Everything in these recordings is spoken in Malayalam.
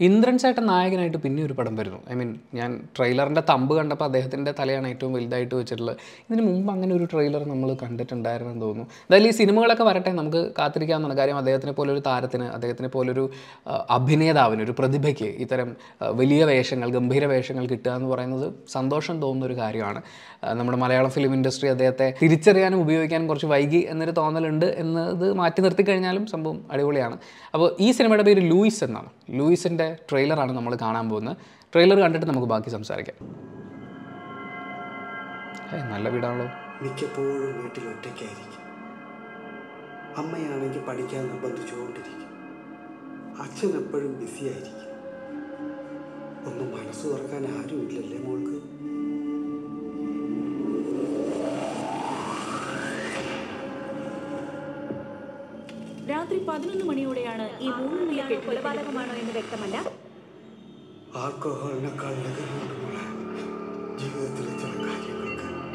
ഇന്ദ്രൻ ചേട്ടൻ നായകനായിട്ട് പിന്നെ ഒരു പടം വരുന്നു ഐ മീൻ ഞാൻ ട്രെയിലറിൻ്റെ തമ്പ് കണ്ടപ്പോൾ അദ്ദേഹത്തിൻ്റെ തലയാണ് ഏറ്റവും വലുതായിട്ട് വെച്ചിട്ടുള്ളത് ഇതിന് മുമ്പ് അങ്ങനെ ഒരു ട്രെയിലർ നമ്മൾ കണ്ടിട്ടുണ്ടായിരുന്നെന്ന് തോന്നുന്നു എന്തായാലും ഈ സിനിമകളൊക്കെ വരട്ടെ നമുക്ക് കാത്തിരിക്കാവുന്നതാണ് കാര്യം അദ്ദേഹത്തിനെ പോലെ ഒരു താരത്തിന് അദ്ദേഹത്തിനെ പോലൊരു ആ, അഭിനേതാവിന് ഒരു പ്രതിഭയ്ക്ക് ഇത്തരം ആ, വലിയ വേഷങ്ങൾ ഗംഭീര വേഷങ്ങൾ കിട്ടുക എന്ന് പറയുന്നത് സന്തോഷം തോന്നുന്ന ഒരു കാര്യമാണ് ആ, നമ്മുടെ മലയാളം ഫിലിം ഇൻഡസ്ട്രി അദ്ദേഹത്തെ തിരിച്ചറിയാനും ഉപയോഗിക്കാനും കുറച്ച് വൈകി എന്നൊരു തോന്നലുണ്ട് എന്നത് മാറ്റി നിർത്തി കഴിഞ്ഞാലും സംഭവം അടിപൊളിയാണ് അപ്പോൾ ഈ സിനിമയുടെ പേര് ലൂയിസ് എന്നാണ് ലൂയിസിൻ്റെ ട്രെയിലറാണ് നമ്മൾ കാണാൻ പോകുന്നത് ട്രെയിലർ കണ്ടിട്ട് നമുക്ക് ബാക്കി സംസാരിക്കാം ഏയ്, നല്ല വീടാണല്ലോ മിക്കപ്പോഴും വീട്ടിൽ ഒറ്റയ്ക്കായിരിക്കും അമ്മയാണെങ്കിൽ പഠിക്കാൻ നിർബന്ധിച്ചുകൊണ്ടിരിക്കും അച്ഛൻ എപ്പോഴും ബിസിയായിരിക്കും ഒന്നും മനസ്സ് തുറക്കാൻ ആരും ഇല്ലല്ലേ മോൾക്ക് രാത്രി പതിനൊന്ന് മണിയോടെയാണ് ഈ മൂന്ന് നില കൊലപാതകമാണോ എന്ന് വ്യക്തമല്ല ആൽക്കഹോളിനേക്കാൾ ലഹരിയുണ്ട് മോളെ ജീവിതത്തിലെ ചില കാര്യങ്ങൾക്ക്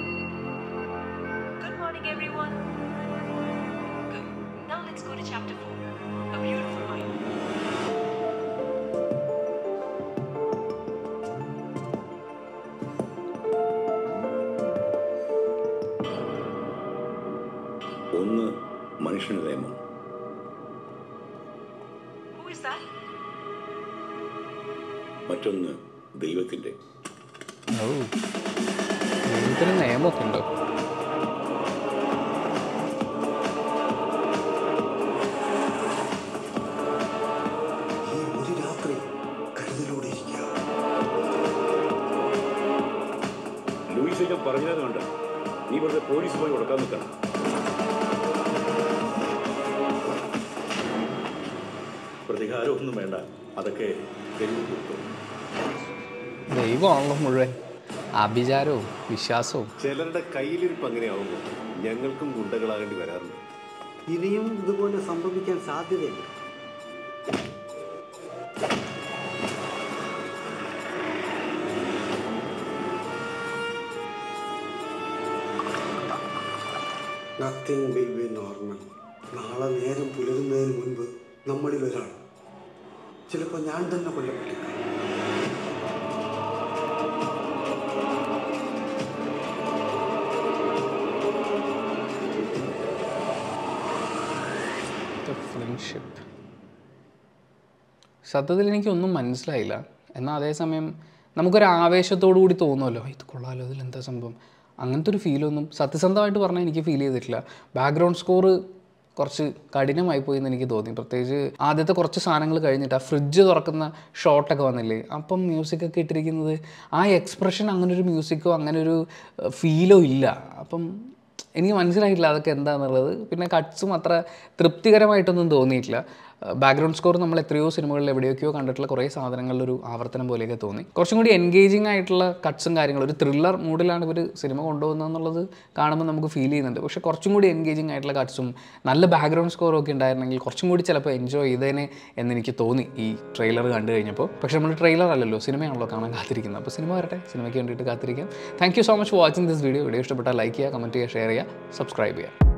Good morning, everyone. Good. Now let's go to chapter 4 A Beautiful Mind. ഒന്ന് മനുഷ്യന്റെ നിയമം Who is that? മറ്റൊന്ന് ദൈവത്തിന്റെ ഓ ഇതിന് നിയമമൊക്കെ ഉണ്ടോ ഈ ഒരു രാത്രി കരുതലോടെ ഇരിക്കുക ലൂയിസ് ഞാൻ പറഞ്ഞത് കണ്ട നീ വെറുതെ പോലീസ് പോയി കൊടുക്കാൻ നിൽക്കണം പ്രതികാരമൊന്നും വേണ്ട അതൊക്കെ ദൈവം കൊടുക്കും ദൈവമാണല്ലോ മുഴുവൻ അഭിചാരവും വിശ്വാസവും ചിലരുടെ കയ്യിലിരിപ്പ് അങ്ങനെയാവുമ്പോൾ ഞങ്ങൾക്കും ഗുണ്ടകളാകേണ്ടി വരാറുണ്ട് ഇനിയും ഇതുപോലെ സംഭവിക്കാൻ സാധ്യതയില്ല നത്തിങ് വിൽ ബി നോർമൽ നാളെ നേരം പുലരുന്നതിന് മുൻപ് നമ്മളിൽ ഒരാൾ ചിലപ്പോൾ ഞാൻ തന്നെ കൊല്ലപ്പെട്ടേക്കാം ഫ്രണ്ട്ഷിപ്പ് സത്യത്തിൽ എനിക്കൊന്നും മനസ്സിലായില്ല എന്നാൽ അതേസമയം നമുക്കൊരു ആവേശത്തോടു കൂടി തോന്നുമല്ലോ ഇത് കൊള്ളാലോ ഇതിൽ എന്താ സംഭവം അങ്ങനത്തെ ഒരു ഫീലൊന്നും സത്യസന്ധമായിട്ട് പറഞ്ഞാൽ എനിക്ക് ഫീൽ ചെയ്തിട്ടില്ല ബാക്ക്ഗ്രൗണ്ട് സ്കോർ കുറച്ച് കഠിനമായി പോയി എന്ന് എനിക്ക് തോന്നി പ്രത്യേകിച്ച് ആദ്യത്തെ കുറച്ച് സാധനങ്ങൾ കഴിഞ്ഞിട്ട് ആ ഫ്രിഡ്ജ് തുറക്കുന്ന ഷോട്ടൊക്കെ വന്നില്ലേ അപ്പം മ്യൂസിക്കൊക്കെ ഇട്ടിരിക്കുന്നത് ആ എക്സ്പ്രഷൻ അങ്ങനെ ഒരു മ്യൂസിക്കോ അങ്ങനെ ഒരു ഫീലോ ഇല്ല അപ്പം എനിക്ക് മനസ്സിലായിട്ടില്ല അതൊക്കെ എന്താണെന്നുള്ളത് പിന്നെ കട്ട്സും അത്ര തൃപ്തികരമായിട്ടൊന്നും തോന്നിയിട്ടില്ല ബാക്ക്ഗ്രൗണ്ട് സ്കോർ നമ്മൾ എത്രയോ സിനിമകളിൽ എവിടെയൊക്കെയോ കണ്ടിട്ടുള്ള കുറേ സാധനങ്ങളുടെ ഒരു ആവർത്തനം പോലെയൊക്കെ തോന്നി കുറച്ചും കൂടി എൻഗേജിങ് ആയിട്ടുള്ള കട്ട്സും കാര്യങ്ങളും ഒരു ത്രില്ലർ മൂഡിലാണ് ഇവർ സിനിമ കൊണ്ടുപോകുന്നതെന്നുള്ളത് കാണുമ്പോൾ നമുക്ക് ഫീൽ ചെയ്യുന്നുണ്ട് പക്ഷേ കുറച്ചും കൂടി എൻഗേജിങ് ആയിട്ടുള്ള കട്ട്സും നല്ല ബാക്ക്ഗ്രൗണ്ട് സ്കോറും ഒക്കെ ഉണ്ടായിരുന്നെങ്കിൽ കുറച്ചും കൂടി ചിലപ്പോൾ എൻജോയ് ചെയ്തേനെ എന്ന് എനിക്ക് തോന്നി ഈ ട്രെയിലർ കണ്ടു കഴിഞ്ഞപ്പോൾ പക്ഷേ നമ്മൾ ട്രെയിലർ അല്ലല്ലോ സിനിമയാണല്ലോ കാണാൻ കാത്തിരിക്കുന്നത് അപ്പോൾ സിനിമ വരട്ടെ സിനിമയ്ക്ക് വേണ്ടിയിട്ട് കാത്തിരിക്കാം thank you so much for watching this video video ഇഷ്ടപ്പെട്ടാൽ ലൈക്ക് ചെയ്യുക കമൻറ്റ് ചെയ്യുക ഷെയർ ചെയ്യുക സബ്സ്ക്രൈബ് ചെയ്യുക